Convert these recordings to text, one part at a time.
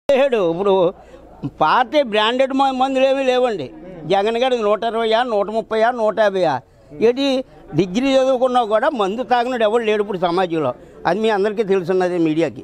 చేశాడు ఇప్పుడు party branded మ- మందులు ఏమీ లేవండి జగన్ గారి నూట ఇరవయా నూట ముప్పయా నూట యాభైయా ఏంటి డిగ్రీ చదువుకున్నా కూడా మందు తాగినాడు ఎవరు లేడు ఇప్పుడు సమాజంలో అది మీ అందరికీ తెలుసున్నది మీడియాకి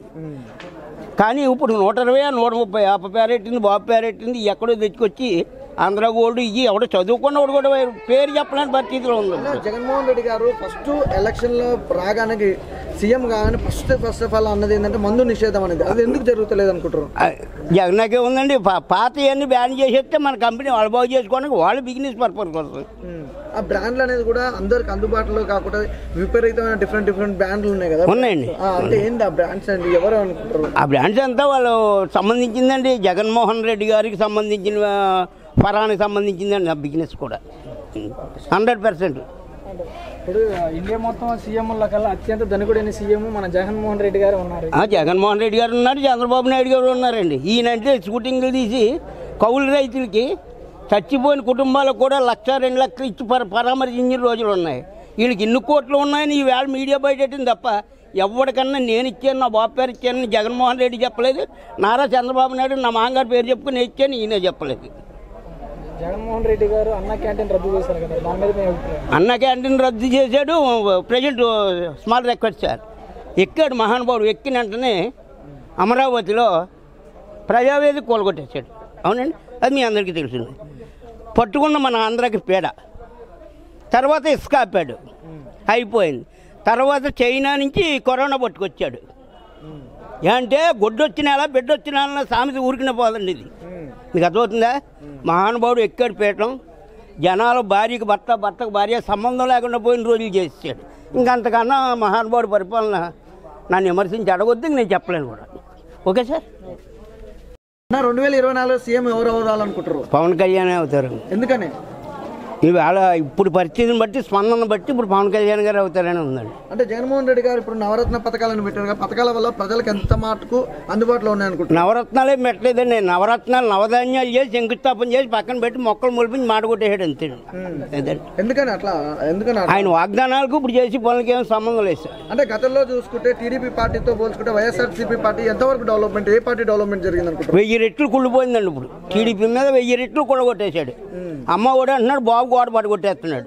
కానీ ఇప్పుడు నూట ఇరవై నూట ముప్పై అప్ప పేరెట్టింది బాబు పేరెట్టింది ఎక్కడో తెచ్చుకొచ్చి ఆంధ్ర గోల్డ్ ఇవి ఎవడో చదువుకున్నవాడు కూడా పేరు చెప్పలేని పరిస్థితిలో ఉంది అన్న, జగన్మోహన్ రెడ్డి గారు ఫస్ట్ ఎలక్షన్ లో రాగానే సీఎం కాగానే ఫస్ట్ ఫస్ట్ ఆఫ్ ఆల్ అన్నది ఏంటంటే మందు నిషేధం అనేది అది ఎందుకు జరుగుతలేదు అనుకుంటారు ఆ, జగన్కే ఉందండి పా- పాత అన్ని బ్యాన్ చేసేస్తే మన కంపెనీ వాళ్ళు బాగు చేసుకోవడానికి వాళ్ళు బిజినెస్ పర్పస్ కోసం ఆ బ్రాండ్లు అనేది కూడా అందరికి అందుబాటులో కాకుండా విపరీతమైన డిఫరెంట్ డిఫరెంట్ బ్రాండ్లు ఉన్నాయి కదా ఉన్నాయండి ఆ, అంటే ఏంటి ఆ బ్రాండ్స్ అండి ఎవరు అనుకుంటారు ఆ బ్రాండ్స్ అంతా వాళ్ళు సంబంధించిందండి జగన్మోహన్ రెడ్డి గారికి సంబంధించిన ఆ, ఫరానికి సంబంధించిందండి ఆ బిజినెస్ కూడా హండ్రెడ్ పర్సెంట్ ఇప్పుడు ఇండియా మొత్తం సీఎంల కల్లా అత్యంత ధనికుడైన సీఎం మన జగన్మోహన్ రెడ్డి గారు ఉన్నారు జగన్మోహన్ రెడ్డి గారు ఉన్నారు చంద్రబాబు నాయుడు గారు ఉన్నారండి ఈయనంటే షూటింగ్లు తీసి కౌలు రైతులకి చచ్చిపోయిన కుటుంబాలకు కూడా లక్ష రెండు లక్షలు ఇచ్చి పర పరామర్శించిన రోజులు ఉన్నాయి వీళ్ళకి ఇన్ని కోట్లు ఉన్నాయని ఈవేళ మీడియా బయటెట్టింది తప్ప ఎవరికన్నా నేను ఇచ్చాను నా బాబు పేరు ఇచ్చాను జగన్మోహన్ రెడ్డి చెప్పలేదు నారా చంద్రబాబు నాయుడు నా మామగారు పేరు చెప్పుకుని నేను ఇచ్చాను ఈయన చెప్పలేదు జగన్మోహన్ రెడ్డి గారు అన్న క్యాంటీన్ రద్దు చేశారు కదా దాని మీద మీ అభిప్రాయం అన్న క్యాంటీన్ రద్దు చేశాడు ప్రజెంట్ స్మాల్ రిక్వెస్ట్ సార్ ఎక్కాడు మహానుభావుడు ఎక్కిన వెంటనే అమరావతిలో ప్రజావేది కూలగొట్టేశాడు అవునండి అది మీ అందరికీ తెలిసింది పట్టుకున్న మన ఆంధ్రాకి పీడ తర్వాత ఇసుక ఆపాడు అయిపోయింది తర్వాత చైనా నుంచి కరోనా పట్టుకొచ్చాడు అంటే గొడ్డొచ్చిన ఎలా బిడ్డొచ్చిన ఎలా సామెత ఊరికిన పోదండి ఇది మీకు అర్థమవుతుందా మహానుభావుడు ఎక్కాడు పీఠం జనాలు భార్యకి భర్త భర్తకు భార్య సంబంధం లేకుండా పోయిన రోజులు చేసాడు ఇంకంతకన్నా మహానుభావుడు పరిపాలన నన్ను విమర్శించి అడగొద్దు ఇంక నేను చెప్పలేను కూడా ఓకే సార్ అన్న రెండు వేల ఇరవై నాలుగు సీఎం ఎవరు అవ్వాలనుకుంటారు పవన్ కళ్యాణ్ అవుతారు ఎందుకని ఇవాళ ఇప్పుడు పరిస్థితిని బట్టి స్పందన బట్టి ఇప్పుడు పవన్ కళ్యాణ్ గారు అవుతారని ఉందండి అంటే జగన్మోహన్ రెడ్డి గారు ఇప్పుడు నవరత్న పథకాలను పెట్టారు కదా పథకాల వల్ల ప్రజలకు ఎంత మాటకు అందుబాటులో ఉన్నాయనుకుంటారు నవరత్నాలే పెట్టలేదండి నవరత్నాలు నవధాన్యాలు చేసి శంకుస్థాపన చేసి పక్కన పెట్టి మొక్కలు మొలిపించి మాట కొట్టేసాడు అంతే అదండి ఎందుకని అట్లా ఎందుకని అట్లా? ఆయన వాగ్దానాలకు ఇప్పుడు చేసి పనులకి ఏం సంబంధం లేదు సార్ అంటే గతంలో చూసుకుంటే టీడీపీ పార్టీతో పోల్చుకుంటే వైఎస్ఆర్సీపీ పార్టీ ఎంతవరకు డెవలప్మెంట్ ఏ పార్టీ డెవలప్మెంట్ జరిగింది అనుకుంటారు వెయ్యి రెట్లు కుళ్ళిపోయిందండి ఇప్పుడు టీడీపీ మీద వెయ్యి రెట్లు కొట్టగొట్టేశాడు అమ్మ కూడా అంటున్నాడు బాబు గోడ పడి కొట్టేస్తున్నాడు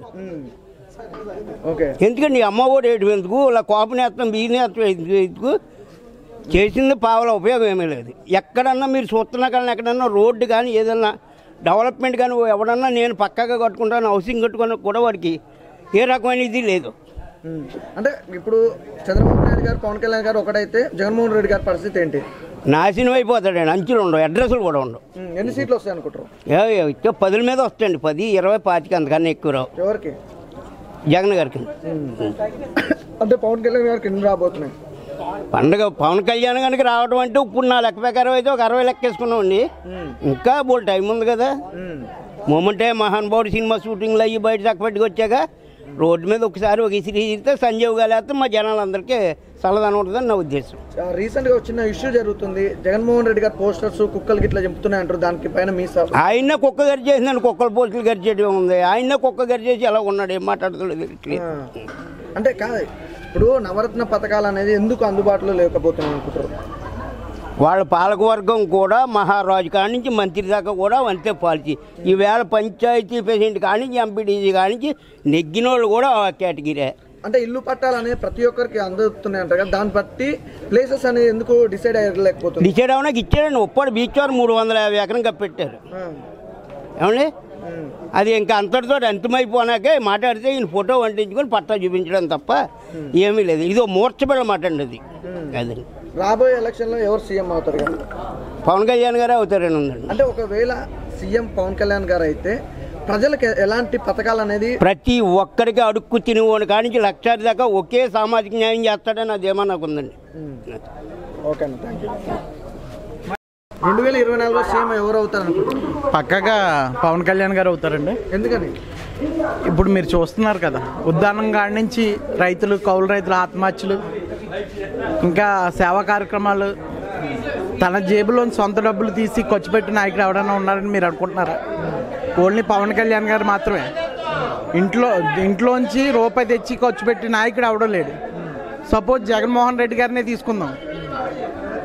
ఓకే ఎందుకండి ఈ అమ్మ కూడా ఏడు ఎందుకు ఇలా కోపనేస్తాం బీనేస్తాం ఎందుకు చేసింది పావల ఉపయోగం ఏమీ లేదు ఎక్కడన్నా మీరు చూస్తున్న కానీ ఎక్కడన్నా రోడ్డు కానీ ఏదన్నా డెవలప్మెంట్ కానీ ఎవడన్నా నేను పక్కాగా కట్టుకుంటాను హౌసింగ్ కట్టుకున్నా కూడా వాడికి ఏ రకమైన ఇది లేదు ఉమ్. అంటే ఇప్పుడు చంద్రబాబు నాయుడు గారు పవన్ కళ్యాణ్ గారు ఒకటైతే జగన్మోహన్ రెడ్డి గారి పరిస్థితి ఏంటి నాశనం అయిపోతాడండి అంచులు ఉండవు అడ్రస్లు కూడా ఉండవు ఉమ్, ఎన్ని సీట్లు వస్తాయి అనుకుంటారు ఏ ఏ, ఇచ్చే పదుల మీద వస్తాయండి పది ఇరవై పాతికి అంతకన్నా ఎక్కువ రావు ఎవరికి జగన్ గారికి అంటే పవన్ కళ్యాణ్ గారికి ఎన్ని రాబోతున్నాయి పండుగ పవన్ కళ్యాణ్ గారికి రావడం అంటే ఇప్పుడు నా లెక్క ప్రకారం అయితే ఒక అరవై లెక్కేసుకున్నామండి ఇంకా బోల్ టైం ఉంది కదా ఉమ్. మొమెంటే మహానుభావుడు సినిమా షూటింగ్లు అయ్యి బయట చక్కబెట్టుకు వచ్చాక రోడ్డు మీద ఒకసారి ఒక ఇసిరి ఇస్తే సంజీవ్ గాలేస్తే మా జనాలందరికీ చల్లదనం ఉంటుందని నా ఉద్దేశం ఆ, రీసెంట్ గా వచ్చిన ఇష్యూ జరుగుతుంది జగన్మోహన్ రెడ్డి గారు పోస్టర్స్ కుక్కలకి ఇట్లా చెప్తున్నాయి అంటారు దానికి పైన మీ సా- ఆయన కుక్క గరి చేసిందని కుక్కల పోస్టులు గరి చేయడం ఉంది ఆయన కుక్క గరి చేసి ఎలా ఉన్నాడు ఏం మాట్లాడుతున్నాడు తెలియట్లేదు. ఆ. అంటే కాదు ఇప్పుడు నవరత్న పథకాలు అనేది ఎందుకు అందుబాటులో లేకపోతున్నాయి అనుకుంటారు వాళ్ళ పాలకవర్గం కూడా మహారాజు కాడి నుంచి మంత్రి దాకా కూడా అంతే పాలిచి ఈవేళ పంచాయతీ ప్రెసిడెంట్ కాడి నుంచి ఎంపీడీసీ కాడి నుంచి నెగ్గినోళ్ళు కూడా ఆ కేటగిరీ అంటే ఇల్లు పట్టాలు అనేది ప్రతి ఒక్కరికి అందుతున్నాయి అంటారు కదా దాన్ని బట్టి ప్లేసెస్ అనేది ఎందుకు డిసైడ్ అయ్యలేకపోతుంది డిసైడ్ అవడానికి ఇచ్చాడండి ఉప్పాడు బీచ్ వారు మూడు వందల యాభై ఎకరం కప్పెట్టారు ఆ. ఏమండి ఉమ్. అది ఇంకా అంతటితో అంతమైపోనాకే మాట్లాడితే ఈయన ఫోటో వంటించుకొని పట్టా చూపించడం తప్ప ఏమీ లేదు ఇదో మూర్చబడ మాట అండి అది అదండి రాబోయే ఎలక్షన్ లో ఎవరు సీఎం అవుతారు కదా పవన్ కళ్యాణ్ గారే అవుతారని ఉందండి అంటే ఒకవేళ సీఎం పవన్ కళ్యాణ్ గారు అయితే ప్రజలకు ఎలాంటి పథకాలు అనేది ప్రతి ఒక్కరికి అడుక్కు తినివాడు కానించి లక్షాది దాకా ఒకే సామాజిక న్యాయం చేస్తాడని అదేమో నాకు ఉందండి ఓకే అన్న థ్యాంక్ యూ రెండు వేల ఇరవై నాలుగులో సీఎం ఎవరు అవుతారు అనుకుంటున్నారు పక్కగా పవన్ కళ్యాణ్ గారు అవుతారండి ఎందుకని ఇప్పుడు మీరు చూస్తున్నారు కదా ఉద్దానం కాడి నుంచి రైతులు కౌలు రైతుల ఆత్మహత్యలు ఇంకా సేవా కార్యక్రమాలు తన జేబులో సొంత డబ్బులు తీసి ఖర్చు పెట్టిన నాయకుడు ఎవరైనా ఉన్నారని మీరు అనుకుంటున్నారా ఓన్లీ పవన్ కళ్యాణ్ గారు మాత్రమే ఇంట్లో ఇంట్లోంచి రూపాయి తెచ్చి ఖర్చు పెట్టిన నాయకుడు ఎవడో లేడు సపోజ్ జగన్మోహన్ రెడ్డి గారినే తీసుకుందాం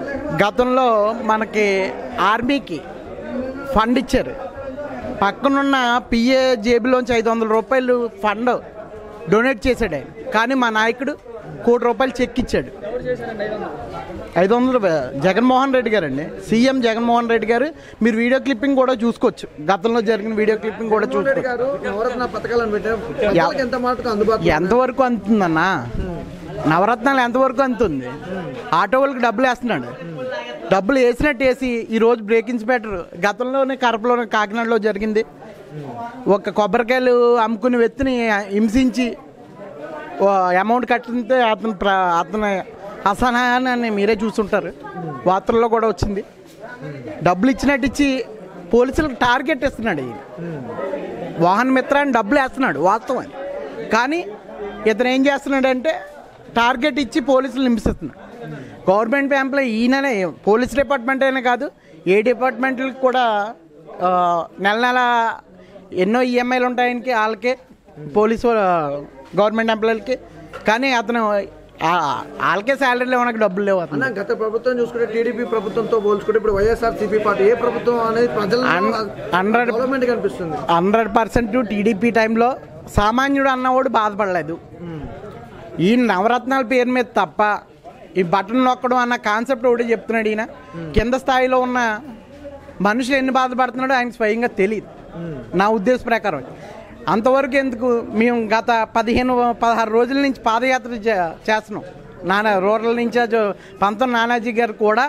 గతంలో మనకి ఆర్మీకి ఫండ్ ఇచ్చారు పక్కనున్న పిఏ జేబులోంచి ఐదు వందల రూపాయలు ఫండ్ డొనేట్ చేశాడు ఆయన కానీ మా నాయకుడు కోటి రూపాయలు చెక్ ఇచ్చాడు ఎవరు చేశారండి ఐదు వందలు ఐదు వందలు జగన్మోహన్ రెడ్డి గారు అండి సీఎం జగన్మోహన్ రెడ్డి గారు మీరు వీడియో క్లిప్పింగ్ కూడా చూసుకోవచ్చు గతంలో జరిగిన వీడియో క్లిప్పింగ్ కూడా జగన్మోహన్ రెడ్డి చూసుకోవచ్చు గారు నవరత్న పథకాలను పెట్టారు ప్రజలకు ఎంత మాటకు అందుబాటులో ఎంతవరకు అందుతుందన్నా నవరత్నాలు ఎంతవరకు అందుతుంది ఆటో వాళ్ళకి డబ్బులు వేస్తున్నాడు డబ్బులు వేసినట్టు వేసి ఈరోజు బ్రేక్ ఇన్స్పెక్టర్ గతంలోనే కరపలోనే కాకినాడలో జరిగింది ఒక కొబ్బరికాయలు అమ్ముకుని వ్యక్తిని హింసించి ఓ అమౌంట్ కట్టితే అతను ప్ర అతను అసహనాన్ని మీరే చూస్తుంటారు వార్తల్లో కూడా వచ్చింది డబ్బులు ఇచ్చినట్టు ఇచ్చి పోలీసులకు టార్గెట్ ఇస్తున్నాడు ఈయన వాహన మిత్రాన్ని డబ్బులు వేస్తున్నాడు వాస్తవం కానీ ఇతను ఏం చేస్తున్నాడంటే టార్గెట్ ఇచ్చి పోలీసులు నింపిస్తున్నాడు గవర్నమెంట్ ఎంప్లాయీ ఈయననే పోలీస్ డిపార్ట్మెంట్ అయినా కాదు ఏ డిపార్ట్మెంట్లకు కూడా ఆ, నెల నెల ఎన్నో ఈఎంఐలు ఉంటాయి ఆయనకి వాళ్ళకే పోలీసు గవర్నమెంట్ ఎంప్లాయీలకి కానీ అతను ఆ- వాళ్ళకే శాలరీలు ఇవ్వడానికి డబ్బులు లేవు అతను అన్న గత ప్రభుత్వం చూసుకుంటే టీడీపీ ప్రభుత్వంతో పోల్చుకుంటే ఇప్పుడు వైఎస్ఆర్ సిపి పార్టీ ఏ ప్రభుత్వం అనేది ప్రజల అన్- హండ్రెడ్ గవర్నమెంట్ కనిపిస్తుంది హండ్రెడ్ పర్సెంట్ టీడీపీ టైంలో సామాన్యుడు అన్నవాడు బాధపడలేదు ఈ నవరత్నాల పేరు మీద తప్ప ఈ బటన్ నొక్కడం అన్న కాన్సెప్ట్ ఒకటి చెప్తున్నాడు ఈయన కింద స్థాయిలో ఉన్న మనుషులు ఎన్ని బాధపడుతున్నాడో ఆయన స్వయంగా తెలియదు నా ఉద్దేశ ప్రకారం అంతవరకు ఎందుకు మేము గత పదిహేను పదహారు రోజుల నుంచి పాదయాత్ర చే- చేస్తున్నాం నానా రూరల్ ఇన్ఛార్జ్ పంతం నానాజీ గారు కూడా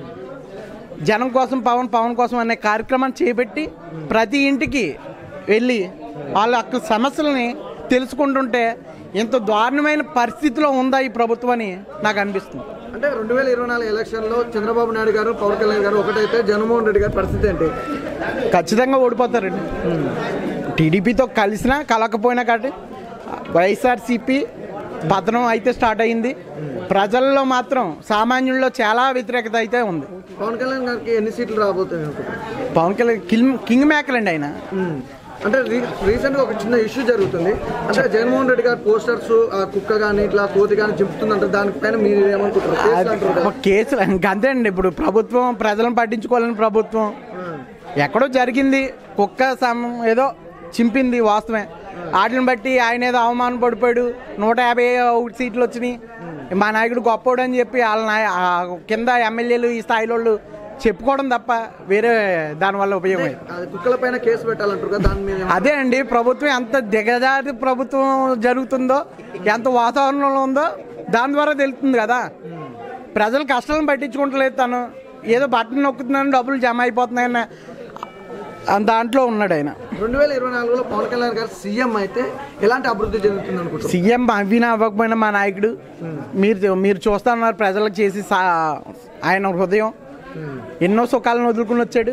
జనం కోసం పవన్ పవన్ కోసం అనే కార్యక్రమాన్ని చేపట్టి ప్రతి ఇంటికి వెళ్ళి వాళ్ళ యొక్క సమస్యలని తెలుసుకుంటుంటే ఇంత దారుణమైన పరిస్థితిలో ఉందా ఈ ప్రభుత్వం అని నాకు అనిపిస్తుంది అంటే రెండు వేల ఇరవై నాలుగు ఎలక్షన్లో చంద్రబాబు నాయుడు గారు పవన్ కళ్యాణ్ గారు ఒకటైతే జగన్మోహన్ రెడ్డి గారి పరిస్థితి ఏంటి ఖచ్చితంగా ఓడిపోతారండి టీడీపీతో కలిసినా కలకపోయినా కాబట్టి వైఎస్ఆర్సీపీ పతనం అయితే స్టార్ట్ అయింది ప్రజల్లో మాత్రం సామాన్యుల్లో చాలా వ్యతిరేకత అయితే ఉంది పవన్ కళ్యాణ్ గారికి ఎన్ని సీట్లు రాబోతాయి అనుకుంటున్నారు Pawan Kalyan king king maker అండి ఆయన ఉమ్. అంటే రీసెంట్ గా ఒక చిన్న ఇష్యూ జరుగుతుంది అంటే జగన్మోహన్ రెడ్డి గారి పోస్టర్స్ ఆ కుక్క కానీ ఇట్లా కోతి కానీ చెప్తుందంటే దానిపైన మీరు ఏమనుకుంటారు కేసులు అంటారు కదా. ఒక కేసులు ఇంకా అంతే అండి ఇప్పుడు ప్రభుత్వం ప్రజలను పట్టించుకోవాలని ప్రభుత్వం ఎక్కడో జరిగింది కుక్క సమ్ ఏదో చింపింది వాస్తవమే వాటిని బట్టి ఆయన ఏదో అవమానం పడిపోయాడు నూట యాభై ఒకటి సీట్లు వచ్చినాయి మా నాయకుడు గొప్పోడు అని చెప్పి వాళ్ళ నాయ ఆ కింద ఎమ్మెల్యేలు ఈ స్థాయిలో వాళ్ళు చెప్పుకోవడం తప్ప వేరే దానివల్ల ఉపయోగం లేదు అది కుక్కల పైన కేసు పెట్టాలంటారు కదా దాని మీద ఏమన్నా- అదే అండి ప్రభుత్వం ఎంత దిగజారి ప్రభుత్వం జరుగుతుందో ఎంత వాతావరణంలో ఉందో దాని ద్వారా తెలుస్తుంది కదా ప్రజల కష్టాలను పట్టించుకుంటలేదు తను ఏదో బట్టన్ నొక్కుతున్నాను డబ్బులు జమ అయిపోతున్నాయన్న ఆ దాంట్లో ఉన్నాడు ఆయన రెండు వేల ఇరవై నాలుగులో పవన్ కళ్యాణ్ గారు సీఎం అయితే ఎలాంటి అభివృద్ధి జరుగుతుంది అనుకుంటున్నారు సీఎం అవ్వినా అవ్వకపోయినా మా నాయకుడు మీరు మీరు చూస్తా ఉన్నారు ప్రజలకు చేసి సా- ఆయన హృదయం ఎన్నో సుఖాలను వదులుకుని వచ్చాడు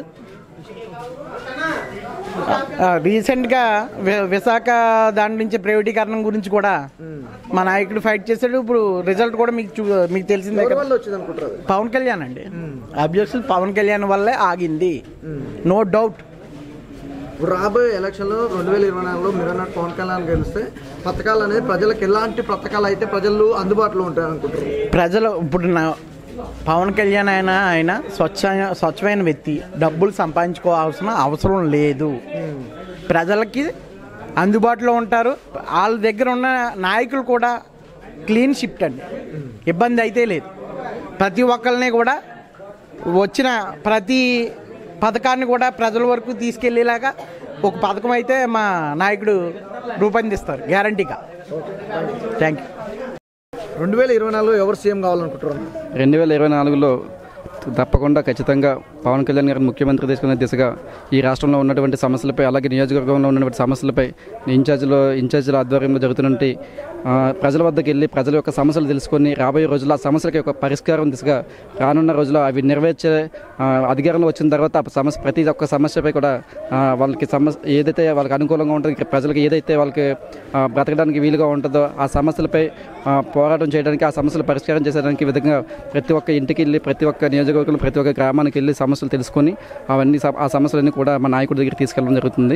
ఆ, రీసెంట్గా వి- విశాఖ దాని నుంచి ప్రైవేటీకరణం గురించి కూడా మా నాయకుడు ఫైట్ చేశాడు ఇప్పుడు రిజల్ట్ కూడా మీకు చూ మీకు తెలిసిందే ఎవరి కదా వల్ల వచ్చింది అనుకుంటారు అది? పవన్ కళ్యాణ్ అండి అబ్జెక్షన్ పవన్ కళ్యాణ్ వల్లే ఆగింది నో డౌట్ ఇప్పుడు రాబోయే ఎలక్షన్లో రెండు వేల ఇరవై నాలుగులో మీరు అన్నట్టు పవన్ కళ్యాణ్ గెలిస్తే పథకాలు అనేది ప్రజలకు ఎలాంటి పథకాలు అయితే ప్రజలు అందుబాటులో ఉంటాయి అనుకుంటారు ప్రజలు ఇప్పుడు నా పవన్ కళ్యాణ్ ఆయన ఆయన స్వచ్ఛ స్వచ్ఛమైన వ్యక్తి డబ్బులు సంపాదించుకోవాల్సిన అవసరం లేదు ప్రజలకి అందుబాటులో ఉంటారు వాళ్ళ దగ్గర ఉన్న నాయకులు కూడా క్లీన్ షిఫ్ట్ అండి ఇబ్బంది అయితే లేదు ప్రతి ఒక్కరిని కూడా వచ్చిన ప్రతి పథకాన్ని కూడా ప్రజల వరకు తీసుకెళ్ళేలాగా ఒక పథకం అయితే మా నాయకుడు రూపొందిస్తారు గ్యారంటీగా థ్యాంక్ యూ రెండు వేల ఇరవై నాలుగులో ఎవరు సీఎం కావాలనుకుంటారు రెండు వేల ఇరవై నాలుగులో తప్పకుండా ఖచ్చితంగా పవన్ కళ్యాణ్ గారిని ముఖ్యమంత్రి తీసుకునే దిశగా ఈ రాష్ట్రంలో ఉన్నటువంటి సమస్యలపై అలాగే నియోజకవర్గంలో ఉన్నటువంటి సమస్యలపై ఇన్ఛార్జీలో ఇన్ఛార్జీల ఆధ్వర్యంలో జరుగుతున్నటువంటి ఆ, ప్రజల వద్దకు వెళ్ళి ప్రజల యొక్క సమస్యలు తెలుసుకొని రాబోయే రోజుల్లో ఆ సమస్యలకి ఒక పరిష్కారం దిశగా రానున్న రోజుల్లో అవి నెరవేర్చే ఆ, అధికారంలో వచ్చిన తర్వాత ఆ సమస్య ప్రతి ఒక్క సమస్యపై కూడా ఆ, వాళ్ళకి సమస్య ఏదైతే వాళ్ళకి అనుకూలంగా ఉంటుందో ఇక్కడ ప్రజలకు ఏదైతే వాళ్ళకి ఆ, బ్రతకడానికి వీలుగా ఉంటుందో ఆ సమస్యలపై ఆ, పోరాటం చేయడానికి ఆ సమస్యలు పరిష్కారం చేసేదానికి విధంగా ప్రతి ఒక్క ఇంటికి వెళ్ళి ప్రతి ఒక్క నియోజకవర్గంలో ప్రతి ఒక్క గ్రామానికి వెళ్ళి సమస్యలు తెలుసుకొని అవన్నీ సమ- ఆ సమస్యలన్నీ కూడా మా నాయకుడి దగ్గర తీసుకెళ్ళడం జరుగుతుంది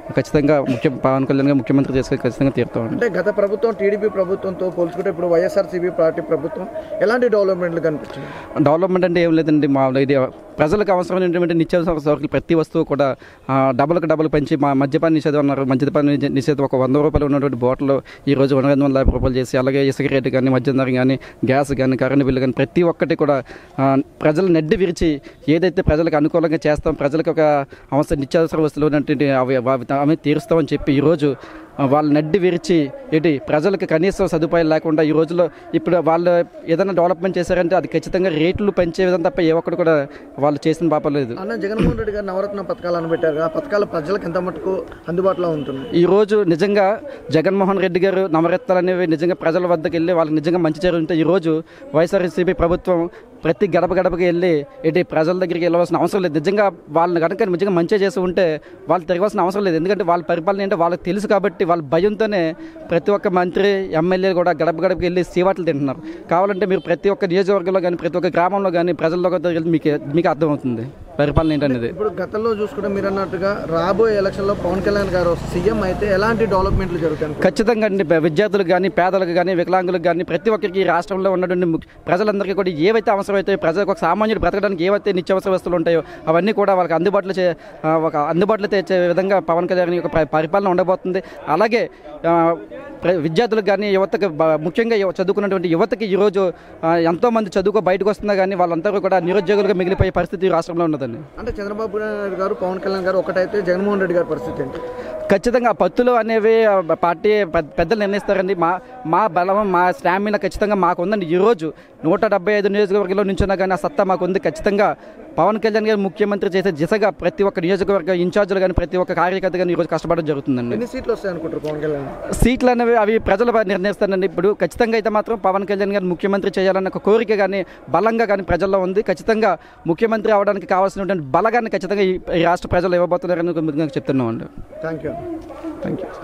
ఖచ్చితంగా ముఖ్య పవన్ కళ్యాణ్ గారు ముఖ్యమంత్రి చేసుకొని ఖచ్చితంగా తీరుతామండి అంటే గత ప్రభుత్వం టీడీపీ ప్రభుత్వంతో పోల్చుకుంటే ఇప్పుడు వైఎస్ఆర్సీపీ పార్టీ ప్రభుత్వం ఎలాంటి డెవలప్మెంట్లు కనిపించింది డెవలప్మెంట్ అంటే ఏం లేదండి మా ఇది ప్రజలకు అవసరమైనటువంటి నిత్యావసర సరుకులు ప్రతి వస్తువు కూడా ఆ, డబుల్కి డబుల్ పెంచి మా మద్యపాన నిషేధం అన్నారు మద్యపాన నిషే- నిషేధం ఒక వంద రూపాయలు ఉన్నటువంటి బాటిల్ ఈ రోజు రెండు వందల యాభై రూపాయలు చేసి అలాగే ఇసుక రేటు కానీ మద్యం ధర కానీ గ్యాస్ కానీ కరెంటు బిల్లు కానీ ప్రతి ఒక్కటి కూడా ఆ, ప్రజలు నెడ్డి విరిచి ఏదైతే ప్రజలకు అనుకూలంగా చేస్తాం ప్రజలకు ఒక అవసరం నిత్యావసర వస్తువులు ఉన్నటువంటి అవి అవి అవి తీరుస్తామని చెప్పి ఈరోజు ఆ, వాళ్ళు నడ్డి విరిచి ఏంటి ప్రజలకు కనీసం సదుపాయాలు లేకుండా ఈ రోజుల్లో ఇప్పుడు వాళ్ళు ఏదైనా డెవలప్మెంట్ చేశారంటే అది ఖచ్చితంగా రేట్లు పెంచే విధంగా తప్ప ఏ ఒక్కటి కూడా వాళ్ళు చేసిన పాపలేదు అన్న జగన్మోహన్ రెడ్డి గారు నవరత్న పథకాలు అనబెట్టారు ఆ పథకాలు ప్రజలకు ఎంత మటుకు అందుబాటులో ఉంటుంది ఈ రోజు నిజంగా జగన్మోహన్ రెడ్డి గారు నవరత్నాలు అనేవి నిజంగా ప్రజల వద్దకు వెళ్ళి వాళ్ళకి నిజంగా మంచి జరుగుతుంటే ఈ రోజు వైఎస్ఆర్సీపీ ప్రభుత్వం ప్రతి గడప గడపకి వెళ్ళి ఏంటి ప్రజల దగ్గరికి వెళ్ళవలసిన అవసరం లేదు నిజంగా వాళ్ళని కనుక నిజంగా మంచిగా చేసి ఉంటే వాళ్ళు తిరగవలసిన అవసరం లేదు ఎందుకంటే వాళ్ళ పరిపాలన ఏంటో వాళ్ళకి తెలుసు కాబట్టి వాళ్ళ భయంతోనే ప్రతి ఒక్క మంత్రి ఎమ్మెల్యేలు కూడా గడప గడపకి వెళ్ళి సీవాట్లు తింటున్నారు కావాలంటే మీరు ప్రతి ఒక్క నియోజకవర్గంలో కానీ ప్రతి ఒక్క గ్రామంలో కానీ ప్రజల్లో వెళ్ళి మీకు మీకు అర్థమవుతుంది పరిపాలన ఏంటనేది ఇప్పుడు గతంలో చూసుకుంటే మీరు అన్నట్టుగా రాబోయే ఎలక్షన్లో పవన్ కళ్యాణ్ గారు సీఎం అయితే ఎలాంటి డెవలప్మెంట్లు జరుగుతాయి అనుకుంటున్నారు? ఖచ్చితంగా అండి ప- విద్యార్థులకు కానీ పేదలకు కానీ వికలాంగులకు కానీ ప్రతి ఒక్కరికి ఈ రాష్ట్రంలో ఉన్నటువంటి ముఖ్య- ప్రజలందరికీ కూడా ఏవైతే అవసరమైతే ప్రజలకు ఒక సామాన్యుడు బ్రతకడానికి ఏవైతే నిత్యావసర వస్తువులు ఉంటాయో అవన్నీ కూడా వాళ్ళకి అందుబాటులో చే ఆ, ఒక అందుబాటులో తెచ్చే విధంగా పవన్ కళ్యాణ్ యొక్క ప- పరిపాలన ఉండబోతుంది అలాగే ఆ, ప్ర- విద్యార్థులకు కానీ యువతకు బ- ముఖ్యంగా యువ- చదువుకున్నటువంటి యువతకి ఈరోజు ఆ, ఎంతోమంది చదువుకో బయటకు వస్తున్నా కానీ వాళ్ళందరూ కూడా నిరుద్యోగులుగా మిగిలిపోయే పరిస్థితి ఈ రాష్ట్రంలో ఉన్నదండి అంటే చంద్రబాబు నాయుడు గారు పవన్ కళ్యాణ్ గారు ఒకటైతే జగన్మోహన్ రెడ్డి గారి పరిస్థితి ఏంటి ఖచ్చితంగా ఆ పత్తులు అనేవి ఆ, పార్టీ పెద్ద- పెద్దలు నిర్ణయిస్తారండి మా మా బలం మా స్టామినా ఖచ్చితంగా మాకు ఉందండి ఈరోజు నూట డెబ్బై ఐదు నియోజకవర్గంలో నుంచున్నా కానీ ఆ సత్తా మాకు ఉంది ఖచ్చితంగా పవన్ కళ్యాణ్ గారు ముఖ్యమంత్రి చేసే దిశగా ప్రతి ఒక్క నియోజకవర్గ ఇన్ఛార్జీలు కానీ ప్రతి ఒక్క కార్యకర్త కానీ ఈరోజు కష్టపడడం జరుగుతుందండి ఎన్ని సీట్లు వస్తాయి అనుకుంటారు పవన్ కళ్యాణ్ సీట్లు అనేవి అవి ప్రజలు నిర్ణయిస్తారండి ఇప్పుడు ఖచ్చితంగా అయితే మాత్రం పవన్ కళ్యాణ్ గారు ముఖ్యమంత్రి చేయాలన్న ఒక కోరిక కానీ బలంగా కానీ ప్రజల్లో ఉంది ఖచ్చితంగా ముఖ్యమంత్రి అవడానికి కావాల్సినటువంటి బలగాన్ని ఖచ్చితంగా ఈ ఈ రాష్ట్ర ప్రజలు ఇవ్వబోతున్నారని చెప్తున్నామండి థ్యాంక్ యూ థ్యాంక్ యూ